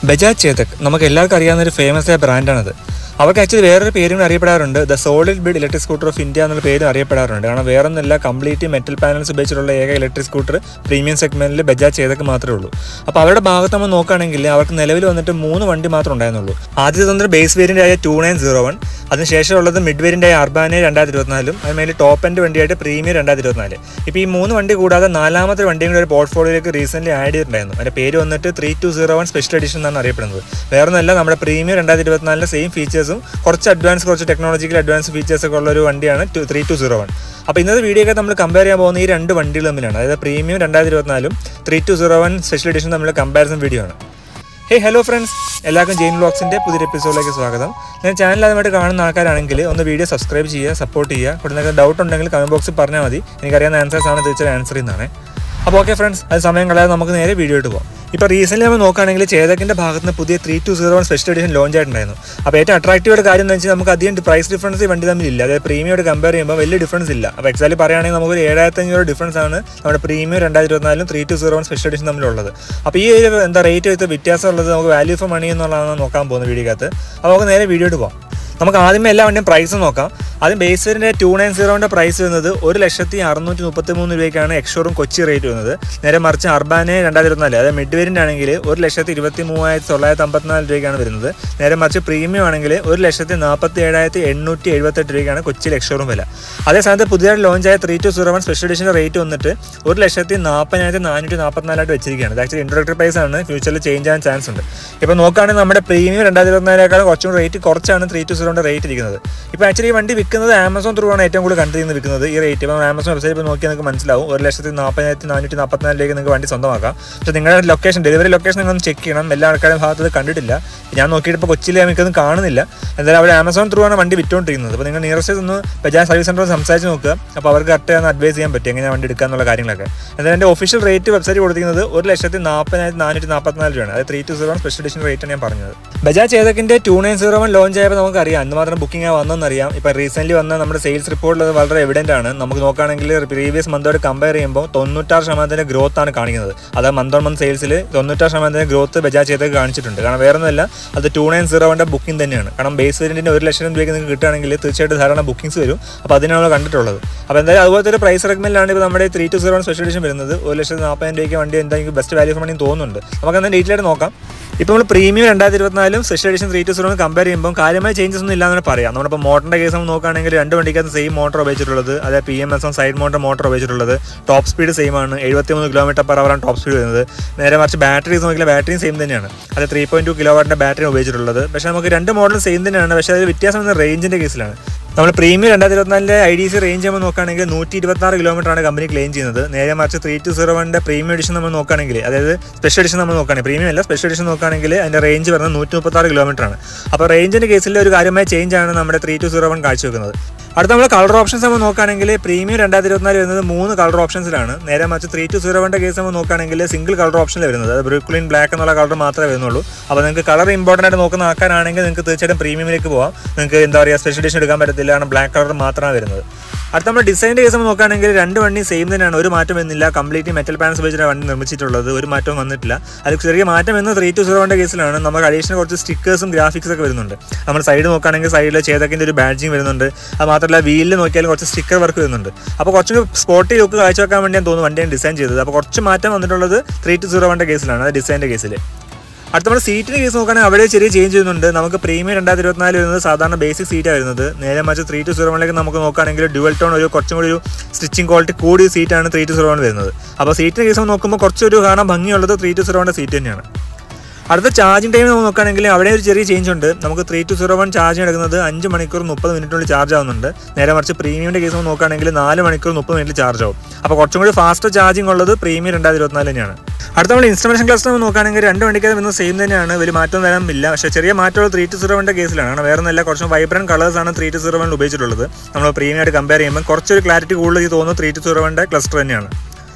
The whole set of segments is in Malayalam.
ബജാജ് ചേതക് നമുക്ക് എല്ലാവർക്കും അറിയാവുന്ന ഒരു ഫേമസ് ആയ ബ്രാൻഡാണത് അവർക്ക് ആക്ച്വലി വേറൊരു പേരും കൂടി അറിയപ്പെടാറുണ്ട് the solid bid electric scooter of India എന്നുള്ള പേരും അറിയപ്പെടാറുണ്ട് കാരണം വേറെ ഒന്നല്ല കംപ്ലീറ്റ് മെറ്റൽ പാനൽസ് ഉപയോഗിച്ചിട്ടുള്ള ഏക ഇലക്ട്രിക് സ്കൂട്ടർ പ്രീമിയം സെഗ്മെന്റിൽ ബജാജ് ചേതക് മാത്രമേ ഉള്ളൂ അപ്പോൾ അവരുടെ ഭാഗത്ത് നമ്മൾ നോക്കുകയാണെങ്കിൽ അവർക്ക് നിലവിൽ വന്നിട്ട് മൂന്ന് വണ്ടി മാത്രമേ ഉണ്ടായിരുന്നുള്ളൂ ആദ്യത്തെ തന്നെ ബേസ് വേരിയൻ്റ് ആയ ടു നയൻ സീറോ വൺ അതിനുശേഷം ഉള്ളത് മിഡ് വേരിയൻ്റ് ആയ അർബാനെ രണ്ടായിരത്തി ഇരുപത്തിനാലും അതിനുമേൽ ടോപ്പ് എൻഡ് വണ്ടിയായിട്ട് പ്രീമിയം രണ്ടായിരത്തി ഇരുപത്തിനാല് ഇപ്പോൾ ഈ മൂന്ന് വണ്ടി കൂടാതെ നാലാമത്തെ വണ്ടിയും കൂടെ ഒരു പോർട്ട്ഫോളിയോയിലേക്ക് റീസെന്റ് ആഡ് ചെയ്തിട്ടുണ്ടായിരുന്നു അതിന്റെ പേര് വന്നിട്ട് three two zero one special edition എന്നാണ് അറിയപ്പെടുന്നത് വേറെ ഒന്നല്ല നമ്മുടെ പ്രീമിയം രണ്ടായിരത്തി ഇരുപത്തിനാലിലെ സെയിം ഫീച്ചേഴ്സും കുറച്ച് അഡ്വാൻസ് കുറച്ച് ടെക്നോളജിക്കൽ അഡ്വാൻസ് ഫീച്ചേഴ്സ് ഒക്കെ ഉള്ള ഒരു വണ്ടിയാണ് ത്രീ ടു സീറോ വൺ അപ്പോൾ ഇന്നത്തെ വീഡിയോ ഒക്കെ നമ്മൾ കമ്പയർ ചെയ്യാൻ പോകുന്ന ഈ രണ്ട് വണ്ടികൾ തമ്മിലാണ് അതായത് പ്രീമിയം രണ്ടായിരത്തി ഇരുപത്തിനാലും three two zero one special edition തമ്മിലുള്ള കമ്പാരിസൺ വീഡിയോ ആണ് ഹേ ഹലോ ഫ്രണ്ട്സ് എല്ലാവർക്കും ജെയിൻ വ്ളോഗ്സിൻ്റെ പുതിയൊരു എപ്പിസോഡിലേക്ക് സ്വാഗതം ഞാൻ ചാനൽ ആദ്യമായിട്ട് കാണുന്ന ആൾക്കാരാണെങ്കിൽ ഒന്ന് വീഡിയോ സബ്സ്ക്രൈബ് ചെയ്യുക സപ്പോർട്ട് ചെയ്യുക കൂടെ നിങ്ങൾക്ക് ഡൗട്ട് ഉണ്ടെങ്കിൽ കമൻറ്റ് ബോക്സിൽ പറഞ്ഞാൽ മതി എനിക്കറിയാവുന്ന ആൻസേഴ്സ് ആണ് തീർച്ചയായും ആൻസർ ചെയ്യുന്നതാണ് അപ്പോൾ ഓക്കെ ഫ്രണ്ട്സ് അത് സമയം കളയാതെ നമുക്ക് നേരെ വീഡിയോ ഇട്ട് പോകാം ഇപ്പോൾ റീസെൻ്റ് നമ്മൾ നോക്കുകയാണെങ്കിൽ ചേതക്കിൻ്റെ ഭാഗത്ത് നിന്ന് പുതിയ three two zero one special edition launch ആയിട്ടുണ്ടായിരുന്നു അപ്പോൾ ഏറ്റവും അട്രാക്റ്റീവ് ആയിട്ട് കാര്യം എന്ന് വെച്ചാൽ നമുക്ക് അധികം പ്രൈസ് ഡിഫറൻസ് ഈ വണ്ടി തമ്മിലില്ല അതായത് പ്രീമിയോട് കമ്പയർ ചെയ്യുമ്പോൾ വലിയ ഡിഫറൻസ് ഇല്ല അപ്പോൾ എക്സാലി പറയുകയാണെങ്കിൽ നമുക്ക് ഒരു ഏഴായിരത്തി അഞ്ഞൂറ് ഡിഫറൻസ് ആണ് നമ്മുടെ പ്രീമിയം രണ്ടായിരത്തി ഇരുപത്തിനാലും three two zero one special edition തമ്മിലുള്ളത് അപ്പോൾ ഈ ഒരു എന്താ റേറ്റ് വെച്ച് വ്യത്യാസം ഉള്ളത് നമുക്ക് വാല്യൂ ഫോർ മണി എന്നുള്ളതാണ് നോക്കാൻ പോകുന്ന വീഡിയോക്കകത്ത് അപ്പോൾ നമുക്ക് നേരെ വീഡിയോ പോകാം നമുക്ക് ആദ്യമേ എല്ലാ വണ്ടിയും പ്രൈസ് നോക്കാം ആദ്യം ബേസ് വേരിൻ്റെ ടു നയൻ സീറോൻ്റെ പ്രൈസ് വരുന്നത് ഒരു ലക്ഷത്തി അറുന്നൂറ്റി മുപ്പത്തി മൂന്ന് രൂപയ്ക്കാണ് എക്സോറും കൊച്ചി റേറ്റ് വരുന്നത് നേരെ മറിച്ച് അർബാനെ രണ്ടായിരത്തി ഇരുപത്തിനാല് അതായത് മിഡ് വേരിയൻ്റ് ആണെങ്കിൽ ഒരു ലക്ഷത്തി ഇരുപത്തി മൂവായിരത്തി തൊള്ളായിരത്തി അമ്പത്തിനാല് രൂപയ്ക്കാണ് വരുന്നത് നേരെ മറിച്ച് പ്രീമിയം ആണെങ്കിൽ ഒരു ലക്ഷത്തി നാൽപ്പത്തി ഏഴായിരത്തി എണ്ണൂറ്റി എഴുപത്തെട്ട് രൂപയ്ക്കാണ് കൊച്ചിയിൽ എക്സോറും വില അതേ സ്ഥാനത്ത് പുതിയതായിട്ട് ലോഞ്ച് ആയ three two zero one special എഡിഷൻ്റെ റേറ്റ് വന്നിട്ട് ഒരു ലക്ഷത്തി നാൽപ്പതിനായിരത്തി നാനൂറ്റി നാൽപ്പത്തിനാലായിട്ട് വെച്ചിരിക്കുകയാണ് ഇത് ആക്ച്വലി ഇൻട്രോഡക്ടറി പ്രൈസ് ആണ് ഫ്യൂച്ചറിൽ ചേഞ്ച് ആകാൻ ചാൻസ് ഉണ്ട് ഇപ്പോൾ നോക്കുകയാണെങ്കിൽ നമ്മുടെ പ്രീമിയം രണ്ടായിരത്തി ഇരുപത്തിനാലിനേക്കാളും കുറച്ചും റേറ്റ് കുറച്ചാണ് ത്രീ ടു സീറോൻ്റെ റേറ്റ് ഇരിക്കുന്നത് ഇപ്പോൾ ആക്ച്വലി ഈ വണ്ടി വിൽക്കുന്നത് ആമസോൺ ത്രൂ ആണ് ഏറ്റവും കൂടുതൽ കൺട്രിയിൽ നിന്ന് വിൽക്കുന്നത് ഈ റേറ്റ് ഇപ്പോൾ ആമസോൺ വെബ്സൈറ്റ് ഇപ്പോൾ നോക്കിയാൽ നിങ്ങൾക്ക് മനസ്സിലാവും ഒരു ലക്ഷത്തി നാൽപ്പതിനായിരത്തി നാനൂറ്റി നാൽപ്പത്തിനാലിലേക്ക് നിങ്ങൾക്ക് വണ്ടി സ്വന്തമാക്കാം പക്ഷേ നിങ്ങളുടെ ലൊക്കേഷൻ ഡെലിവറി ലൊക്കേഷൻ നിങ്ങൾ ഒന്ന് ചെക്ക് ചെയ്യണം എല്ലാ ആൾക്കാരും ഭാഗത്ത് ഇത് കണ്ടിട്ടില്ല ഞാൻ നോക്കിയിട്ട് ഇപ്പോൾ കൊച്ചിയിൽ നമുക്കൊന്നും കാണുന്നില്ല എന്തായാലും അവർ ആമസോൺ ത്രൂ ആണ് വണ്ടി വിറ്റുകൊണ്ടിരിക്കുന്നത് അപ്പോൾ നിങ്ങൾ നിയറസ്റ്റ് ഒന്ന് ബജാജ് സർവീസ് സെൻറ്ററിൽ സംസാരിച്ച് നോക്കുക അപ്പോൾ അവർക്ക് കറക്റ്റ് ഒന്ന് അഡ്വൈസ് ചെയ്യാൻ പറ്റും എങ്ങനെ വണ്ടി എടുക്കുക എന്നുള്ള കാര്യങ്ങളൊക്കെ എന്തായാലും എൻ്റെ ഒഫീഷ്യൽ റേറ്റ് വെബ്സൈറ്റ് കൊടുത്തിരിക്കുന്നത് ഒരു ലക്ഷത്തി നാൽപ്പതിനായിരത്തി നാനൂറ്റി നാൽപ്പത്തിനാല് രൂപയാണ് അത് three two zero special edition rate ഞാൻ പറഞ്ഞത് ബജാജ് ഏതൊക്കെ two nine zero one launch ആയപ്പോൾ നമുക്കറിയാം അന്ന് മാത്രം ബുക്കിംഗ് ആ വന്നെന്നറിയാം ഇപ്പോൾ റീസെന്റ് വന്ന നമ്മുടെ സെയിൽസ് റിപ്പോർട്ടിൽ അത് വളരെ എവിഡന്റ് ആണ് നമുക്ക് നോക്കുകയാണെങ്കിൽ പ്രീവിയസ് മന്തോട് കമ്പയർ ചെയ്യുമ്പോൾ തൊണ്ണൂറ്റാറ് ശതമാനത്തിന്റെ ഗ്രോത്ത് ആണ് കാണിക്കുന്നത് അത് മന്ത് ഓൺ മന്ത് സെയിൽസിൽ തൊണ്ണൂറ്റാറ് ശതമാനത്തിന്റെ ഗ്രോത്ത് ബജാജ് ചെയ്തൊക്കെ കാണിച്ചിട്ടുണ്ട് കാരണം വേറെ ഒന്നുമല്ല അത് ടു നയൻ സീറോ വണ്ടെ ബുക്കിംഗ് തന്നെയാണ് കാരണം ബേസ് വേരിയന്റിന്റെ ഒരു ലക്ഷം രൂപയ്ക്ക് നിങ്ങൾക്ക് കിട്ടുകയാണെങ്കിൽ തീർച്ചയായിട്ടും ധാരാളം ബുക്കിംഗ്സ് വരും അപ്പോൾ അതിനാണ് കണ്ടിട്ടുള്ളത് അപ്പോൾ എന്തായാലും അതുപോലത്തെ ഒരു പ്രൈസ് റെഗ്മെന്റിലാണ് ഇപ്പോൾ നമ്മുടെ three two zero special edition വരുന്നത് ഒരു ലക്ഷത്തി നാൽപ്പതിനായിരം രൂപയ്ക്ക് വണ്ടി എന്തായാലും ബെസ്റ്റ് വാല്യൂ ഫോർ മണി തോന്നുന്നുണ്ട് നമുക്ക് എന്നാൽ ഡീറ്റെയിൽ ആയിട്ട് നോക്കാം ഇപ്പോൾ നമ്മൾ പ്രീമിയം രണ്ടായിരത്തി ഇരുപത്തിനാലും special edition three two zero compare ചെയ്യുമ്പോൾ കാര്യമായ ചേഞ്ചസ് ഒന്നും ഇല്ലാന്ന് പറയാം നമ്മളിപ്പോൾ മോട്ടറിന്റെ കേസ് നമ്മൾ നോക്കുകയാണെങ്കിൽ രണ്ട് വണ്ടിക്കകത്ത് സെയിം മോട്ടർ ഉപയോഗിച്ചിട്ടുള്ളത് അതായത് P M S M side motor motor ഉപയോഗിച്ചിട്ടുള്ളത് ടോപ്പ് സ്പീഡ് സെയിം ആണ് എഴുപത്തി മൂന്ന് കിലോമീറ്റർ പെർ അവറാണ് ടോപ്പ് സ്പീഡ് വരുന്നത് നേരെ മറിച്ച് ബാറ്ററീസ് നോക്കിയാൽ ബാറ്ററിയും സെയിം തന്നെയാണ് അത് ത്രീ പോയിന്റ് ടു കിലോ വാട്ടിന്റെ ബാറ്ററി ഉപയോഗിച്ചിട്ടുള്ളത് പക്ഷേ നമുക്ക് രണ്ട് മോഡലും സെയിം തന്നെയാണ് പക്ഷേ അതിൽ വ്യത്യാസം വന്ന റേഞ്ചിന്റെ കേസിലാണ് നമ്മൾ പ്രീമിയം രണ്ടായിരത്തി ഇരുപത്തിനാലിലെ ഐ ഡി സി റേഞ്ച് നമ്മൾ നോക്കുകയാണെങ്കിൽ നൂറ്റി ഇരുപത്തി ആറ് കിലോമീറ്റർ ആണ് കമ്പനി ക്ലെയിം ചെയ്യുന്നത് നേരെ മറിച്ച് ത്രീ ടു സീറോ വണ്ണിന്റെ പ്രീമിയം എഡിഷൻ നമ്മൾ നോക്കുകയാണെങ്കിൽ അതായത് സ്പെഷ്യൽ എഡിഷൻ നമ്മൾ നോക്കുകയാണെങ്കിൽ പ്രീമിയം അല്ല സ്പെഷ്യൽ എഡിഷൻ നോക്കുകയാണെങ്കിൽ അതിന്റെ റേഞ്ച് വരുന്നത് നൂറ്റി മുപ്പത്തി ആറ് കിലോമീറ്റർ ആണ് അപ്പോൾ റേഞ്ചിന്റെ കേസിൽ ഒരു കാര്യമായ ചേഞ്ച് ആണ് നമ്മുടെ ത്രീ ടു സീറോ വൺ കാഴ്ചവെക്കുന്നത് അടുത്ത നമ്മൾ കളർ ഓപ്ഷൻസ് നമ്മൾ നോക്കുകയാണെങ്കിൽ പ്രീമിയം രണ്ടായിരത്തി ഇരുപത്തിനാല് വരുന്നത് മൂന്ന് കളർ ഓപ്ഷൻസിലാണ് നേരെ മറിച്ച് ത്രീ ടു സീറോ വണ്ണിന്റെ കേസ് നമ്മൾ നോക്കുകയാണെങ്കിൽ സിംഗിൾ കളർ ഓപ്ഷനിൽ വരുന്നത് അത് ബ്രൂക്ലിൻ ബ്ലാക്ക് എന്നുള്ള കളർ മാത്രമേ വരുന്നുള്ളൂ അപ്പോൾ നിങ്ങൾക്ക് കളർ ഇമ്പോർട്ടൻ്റ് ആയിട്ട് നോക്കുന്ന ആൾക്കാരാണെങ്കിൽ നിങ്ങൾക്ക് തീർച്ചയായിട്ടും പ്രീമിയമിലേക്ക് പോകാം നിങ്ങൾക്ക് എന്താ പറയുക സ്പെഷ്യൽ എഡിഷൻ എടുക്കാൻ പറ്റത്തില്ല കാരണം ബ്ലാക്ക് കളർ മാത്രമാണ് വരുന്നത് അടുത്ത നമ്മൾ ഡിസൈൻ്റെ കേസ് നമ്മൾ നോക്കുകയാണെങ്കിൽ രണ്ട് വണ്ടി സെയിം തന്നെയാണ് ഒരു മാറ്റം വരുന്നില്ല കംപ്ലീറ്റ് മെറ്റൽ പാനൽസ് ഉപയോഗിച്ചാണ് വണ്ടി നിർമ്മിച്ചിട്ടുള്ളത് ഒരു മാറ്റവും വന്നിട്ടില്ല അതിൽ ചെറിയ മാറ്റം എന്ന് ത്രീ ടു സീറോൻ്റെ കേസിലാണ് നമുക്ക് അഡീഷണൽ കുറച്ച് സ്റ്റിക്കേഴ്സും ഗ്രാഫിക്സ് ഒക്കെ വരുന്നുണ്ട് നമ്മൾ സൈഡ് നോക്കുകയാണെങ്കിൽ സൈഡിൽ ചേതക്കിൻ്റെ ഒരു ബാഡ്ജിങ് വരുന്നുണ്ട് അത് മാത്രമല്ല വീലിൽ നോക്കിയാൽ കുറച്ച് സ്റ്റിക്കർ വർക്ക് വരുന്നുണ്ട് അപ്പോൾ കുറച്ചും സ്പോട്ടി ലുക്ക് കാഴ്ചവെക്കാൻ വേണ്ടി ഞാൻ തോന്നുന്നു വണ്ടിയാണ് ഡിസൈൻ ചെയ്തത് അപ്പോൾ കുറച്ച് മാറ്റം വന്നിട്ടുള്ളത് ത്രീ ടു സീറോ വണ്ടെ കേസിലാണ് അത് ഡിസൈൻ്റെ കേസിൽ അടുത്ത നമ്മൾ സീറ്റിന് കേസ് നോക്കുകയാണെങ്കിൽ അവിടെ ചെറിയ ചേഞ്ച് ചെയ്യുന്നുണ്ട് നമുക്ക് പ്രീമിയം രണ്ടായിരത്തി ഇരുപത്തിനാല് വരുന്നത് സാധാരണ ബേസിക് സീറ്റാണ് വരുന്നത് നേരെ മറിച്ച് ത്രീ ടു സീറോ വണ്ണിലേക്ക് നമുക്ക് നോക്കുകയാണെങ്കിൽ ഡ്യുവൽ ടോൺ ഒരു കുറച്ചും കൂടി ഒരു സ്റ്റിച്ചിങ് ക്വാളിറ്റി കൂടിയ സീറ്റാണ് ത്രീ ടു സീറോ വൺ വരുന്നത് അപ്പോൾ സീറ്റിന് കേസ് നോക്കുമ്പോൾ കുറച്ചൊരു കാണാൻ ഭംഗിയുള്ളത് ത്രീ ടു സീറോ വണ്ണിൻ്റെ സീറ്റ് തന്നെയാണ് അടുത്ത ചാർജിങ് ടൈം നമ്മൾ നോക്കുകയാണെങ്കിൽ അവിടെ ഒരു ചെറിയ ചേഞ്ച് ഉണ്ട് നമുക്ക് three two zero one charge എടുക്കുന്നത് അഞ്ച് മണിക്കൂർ മുപ്പത് മിനിറ്റിനുള്ളിൽ ചാർജ് ആവുന്നുണ്ട് നേരെ മറിച്ച് പ്രീമിയമിൻ്റെ കേസ് നമ്മൾ നോക്കുകയാണെങ്കിൽ നാല് മണിക്കൂർ മുപ്പത് മിനിറ്റിൽ ചാർജ് ആവും അപ്പോൾ കുറച്ചും കൂടി ഫാസ്റ്റ് ചാർജിങ് ഉള്ളത് പ്രീമിയം രണ്ടായിരത്തി ഇരുപത്തിനാല് തന്നെയാണ് അടുത്ത നമ്മൾ ഇൻസ്ട്രുമെൻഷൻ ക്ലസ്റ്റർ നമ്മൾ നോക്കുകയാണെങ്കിൽ രണ്ട് വണ്ടിക്കകത്ത് വരുന്നത് സെയിം തന്നെയാണ് വലിയ മാറ്റം വരാൻ ഇല്ല പക്ഷേ ചെറിയ മാറ്റമുള്ള ത്രീ ടു സീറോ വണ്ണിൻ്റെ കേസിലാണ് കാരണം വേറെ ഒന്നല്ല കുറച്ച് വൈബ്രന്റ് കളേഴ്സ് ആണ് ത്രീ ടു സീറോ വണ്ണിൽ ഉപയോഗിച്ചിട്ടുള്ളത് നമ്മൾ പ്രീമിയം ആയിട്ട് കമ്പയർ ചെയ്യുമ്പോൾ കുറച്ചൊരു ക്ലാരിറ്റി കൂടുതൽ തോന്നുന്നു ത്രീ ടു സീറോ വണ്ണിൻ്റെ ക്ലസ്റ്റർ തന്നെയാണ്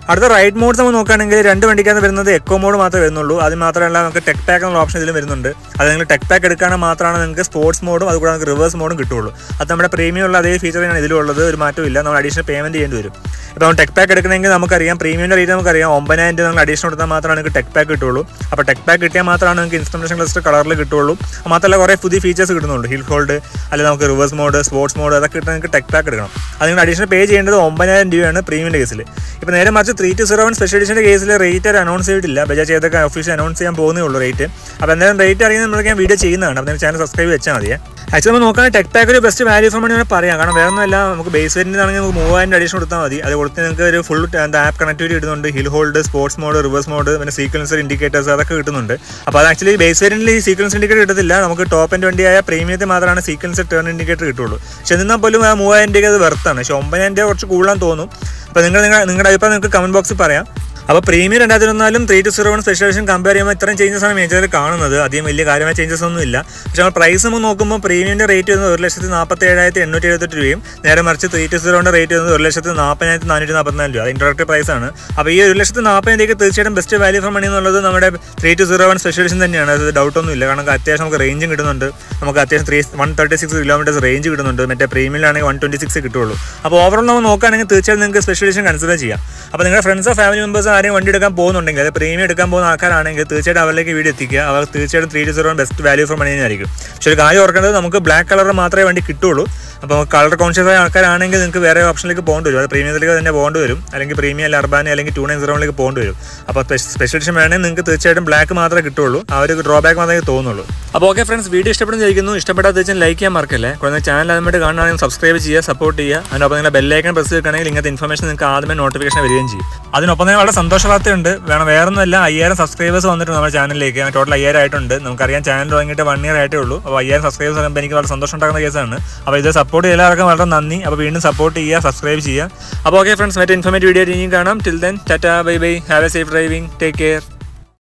അടുത്ത റൈഡ് മോഡ്സ് നമ്മൾ നോക്കുകയാണെങ്കിൽ രണ്ട് വണ്ടിക്കകത്ത് വരുന്നത് എക്കോ മോഡ് മാത്രമേ വരുന്നുള്ളൂ അത് മാത്രമല്ല നമുക്ക് ടെക് പാക്ക് എന്നുള്ള ഓപ്ഷൻ ഇതിലും വരുന്നുണ്ട് അത് നിങ്ങൾ ടെക് പാക്ക് എടുക്കുകയാണെങ്കിൽ മാത്രമാണ് നിങ്ങൾക്ക് സ്പോർട്സ് മോഡും അതുകൂടെ നമുക്ക് റിവേഴ്സ് മോഡും കിട്ടുള്ളൂ അത് നമ്മുടെ പ്രീമിയം ഉള്ള അതേ ഫീച്ചർ തന്നെയാണ് ഇതിലുള്ളത് ഒരു മാറ്റമില്ല നമ്മൾ അഡീഷണൽ പേയ്മെന്റ് ചെയ്യേണ്ടി വരും ഇപ്പോൾ നമ്മൾ ടെക് പാക്ക് എടുക്കണമെങ്കിൽ നമുക്കറിയാം പ്രീമിയം റേറ്റ് നമുക്കറിയാം ഒമ്പതിനായിരം രൂപ നമ്മൾ അഡീഷണൽ കൊടുത്താൽ മാത്രമാണ് നിങ്ങൾക്ക് ടെക് പാക്ക് കിട്ടുള്ളൂ അപ്പോൾ ടെക് പാക്ക് കിട്ടിയാൽ മാത്രമാണ് നിങ്ങൾക്ക് ഇൻസ്ട്രുമെന്റേഷൻ ക്ലസ്റ്റർ കളറിൽ കിട്ടുള്ളൂ മാത്രമല്ല കുറേ പുതിയ ഫീച്ചേഴ്സ് കിട്ടുന്നുണ്ട് ഹിൽ ഹോൾഡ് അല്ലെങ്കിൽ നമുക്ക് റിവേഴ്സ് മോഡ് സ്പോർട്സ് മോഡ് അതൊക്കെ കിട്ടാൻ നിങ്ങൾക്ക് ടെക് പാക്ക് എടുക്കണം അത് നിങ്ങൾ അഡീഷണൽ പേ ചെയ്യേണ്ടത് ഒമ്പതിനായിരം രൂപയാണ് പ്രീമിയം കേസിൽ ഇപ്പോൾ നേരെ മറിച്ച് three two zero one special എഡിഷൻ്റെ കേസിൽ റേറ്റ് അവർ അനൗൺസ് ചെയ്തിട്ടില്ല ബജാജ് ഏതൊക്കെ ഒഫീഷ്യൽ അനൗൺസ് ചെയ്യാൻ പോകുന്നേ ഉള്ളൂ റേറ്റ് അപ്പോൾ എന്തായാലും റേറ്റ് അറിയുന്ന നമ്മൾ ഞാൻ വീഡിയോ ചെയ്യുന്നതാണ് അപ്പോൾ ചാനൽ സബ്സ്ക്രൈബ് വെച്ചാൽ മതിയെ ആക്ച്വലി നമ്മൾ നോക്കുകയാണെങ്കിൽ ടെക് പാക്ക് ഒരു ബെസ്റ്റ് വാല്യൂ ഫോർ മണി വേണമെങ്കിൽ പറയാം കാരണം വേറെ ഒന്നുമല്ല നമുക്ക് ബേസ് വേരിയൻ്റ് ആണെങ്കിൽ നമുക്ക് മൂവായിരം അഡീഷൻ കൊടുത്താൽ മതി അത് കൊടുത്ത് നിങ്ങൾക്ക് ഒരു ഫുൾ എന്താ ആപ്പ് കണക്ടിവിറ്റി ഇടുന്നുണ്ട് hill hold sports mode reverse mode പിന്നെ സീക്വൻസർ ഇൻഡിക്കേറ്റേഴ്സ് അതൊക്കെ കിട്ടുന്നുണ്ട് അപ്പോൾ അത് ആക്ച്വലി ബേസ് വേരിയൻറ്റിൽ ഈ സീക്വൻസ് ഇൻഡിക്കേറ്റർ കിട്ടത്തില്ല നമുക്ക് ടോപ്പ് എൻ്റെ വണ്ടിയായ പ്രീമിയത്തിൽ മാത്രമാണ് സീക്വൻസ് ടേൺ ഇൻഡിക്കേറ്റർ കിട്ടുള്ളൂ പക്ഷെ എന്നാൽ പോലും ആ മൂവായിരം രൂപ അത് വെർത്താണ് പക്ഷെ ഒമ്പതിനായിരം രൂപ കുറച്ച് കൂടുതലാന്ന് തോന്നും അപ്പോൾ നിങ്ങൾ നിങ്ങളുടെ അഭിപ്രായം നിങ്ങൾക്ക് കമന്റ് ബോക്സിൽ പറയാം അപ്പോൾ പ്രീമിയം രണ്ടായിരത്തി ഇരുപത്തിനാലും three two zero one special edition compare ചെയ്യുമ്പോൾ ഇത്രയും ചേഞ്ചസ് ആണ് മേജറിൽ കാണുന്നത് അധികം വലിയ കാര്യമായ ചേഞ്ചസ് ഒന്നും ഇല്ല പക്ഷേ നമ്മൾ പ്രൈസ് നമ്മൾ നോക്കുമ്പോൾ പ്രീമിയൻ്റെ റേറ്റ് വരുന്നത് ഒരു ലക്ഷത്തി നാൽപ്പത്തി ഏഴായിരത്തി എണ്ണൂറ്റി എഴുപത്തെട്ട് രൂപയും നേരെ മറിച്ച് ത്രീ ടു സീറോയുടെ റേറ്റ് വരുന്നത് ഒരു ലക്ഷത്തി നാൽപ്പതിനായിരത്തി നാനൂറ്റി നാൽപ്പത്തിനാല് രൂപ അത് ഇൻട്രോഡക്റ്റ് പ്രൈസ് ആണ് അപ്പോൾ ഈ ഒരു ലക്ഷത്തി നാൽപ്പതിലേക്ക് തീർച്ചയായിട്ടും ബെസ്റ്റ് വാല്യൂ ഫോർ മണി എന്നുള്ളത് നമ്മുടെ three two zero one special edition തന്നെയാണ് അത് ഡൗട്ട് ഒന്നും ഇല്ല കാരണം അത്യാവശ്യം നമുക്ക് റേഞ്ചും കിട്ടുന്നുണ്ട് നമുക്ക് അത്യാവശ്യം three one thirty six kilometres range കിട്ടുന്നുണ്ട് മറ്റേ പ്രീമിയമിലാണെങ്കിൽ വൺ ട്വൻറ്റി സിക്സ് കിട്ടുള്ളൂ അപ്പോൾ ഓവറോൾ നമ്മൾ നോക്കുകയാണെങ്കിൽ തീർച്ചയായും നിങ്ങൾക്ക് സ്പെഷ്യൽ എഡിഷൻ കൺസിഡർ ചെയ്യാം അപ്പോൾ നിങ്ങളുടെ ഫ്രണ്ട്സോ ഫാമിലി മെമ്പേഴ്സോ ആരെയും വണ്ടി എടുക്കാൻ പോകുന്നുണ്ടെങ്കിൽ അത് പ്രീമിയം എടുക്കാൻ പോകുന്ന ആൾക്കാരാണെങ്കിൽ തീർച്ചയായിട്ടും അവരിലേക്ക് വീഡിയോ എത്തിക്കുക അവർ തീർച്ചയായിട്ടും three two zero best value for money തന്നെയായിരിക്കും പക്ഷേ ഒരു കാര്യം ഓർക്കേണ്ടത് നമുക്ക് ബ്ലാക്ക് കളർ മാത്രമേ വണ്ടി കിട്ടുള്ളൂ അപ്പോൾ കളർ കോൺഷ്യസ് ആയ ആൾക്കാരാണെങ്കിൽ നിങ്ങൾക്ക് വേറെ ഓപ്ഷനിലേക്ക് പോകേണ്ടി വരും അത് പ്രീമിയത്തിലേക്ക് തന്നെ പോകേണ്ടി വരും അല്ലെങ്കിൽ പ്രീമിയം അല്ല അർബാനി അല്ലെങ്കിൽ ടു നയൻ സീറോയിലേക്ക് പോകേണ്ടി വരും അപ്പോൾ സ്പെഷ്യൽ എഡിഷൻ വേണമെങ്കിൽ നിങ്ങൾക്ക് തീർച്ചയായിട്ടും ബ്ലാക്ക് മാത്രമേ കിട്ടുള്ളൂ ആ ഒരു ഡ്രോബാക്ക് മാത്രമേ തോന്നുള്ളൂ അപ്പോൾ ഓക്കെ ഫ്രണ്ട്സ് വീഡിയോ ഇഷ്ടപ്പെടുന്ന ചോദിക്കുന്നു ഇഷ്ടപ്പെട്ടാൽ തീർച്ചയായും ലൈക്ക് ചെയ്യാൻ മറക്കല്ലേ കുറഞ്ഞ ചാനൽ അതുമായിട്ട് കാണുകയാണെങ്കിൽ സബ്സ്ക്രൈബ് ചെയ്യുക സപ്പോർട്ട് ചെയ്യുക അതിനൊപ്പം നിങ്ങളുടെ ബെല്ലൈക്കൺ പ്രസ് ചെയ്യുകയാണെങ്കിൽ ഇങ്ങനത്തെ ഇൻഫർമേഷൻ നിങ്ങൾക്ക് ആദ്യമേ നോട്ടിഫിക്കേഷൻ വരികയും ചെയ്യും അതിനൊപ്പം തന്നെ വളരെ സന്തോഷ വാർത്തയുണ്ട് വേണം വേറെ ഒന്നുമല്ല അയ്യായിരം സബ്സ്ക്രൈബേഴ്സ് വന്നിട്ടുണ്ട് നമ്മുടെ ചാനലിലേക്ക് ടോട്ടൽ അയ്യായിരം ആയിട്ടുണ്ട് നമുക്കറിയാം ചാനൽ തുടങ്ങിയിട്ട് വൺ ഇയർ ആയിട്ടേ ഉള്ളൂ അപ്പോൾ അയ്യായിരം സബ്സ്ക്രൈബേഴ്സ് വരുമ്പോൾ എനിക്ക് വളരെ സന്തോഷം ഉണ്ടാക്കുന്ന കേസാണ് അപ്പോൾ ഇത് സപ്പോർട്ട് ചെയ്ത എല്ലാവർക്കും വളരെ നന്ദി അപ്പോൾ വീണ്ടും സപ്പോർട്ട് ചെയ്യുക സബ്സ്ക്രൈബ് ചെയ്യുക അപ്പോൾ ഓക്കെ ഫ്രണ്ട്സ് മറ്റേ ഇൻഫോർമേറ്റീവ് വീഡിയോ ഇനിയും കാണാം till then tata bye bye have a safe driving take care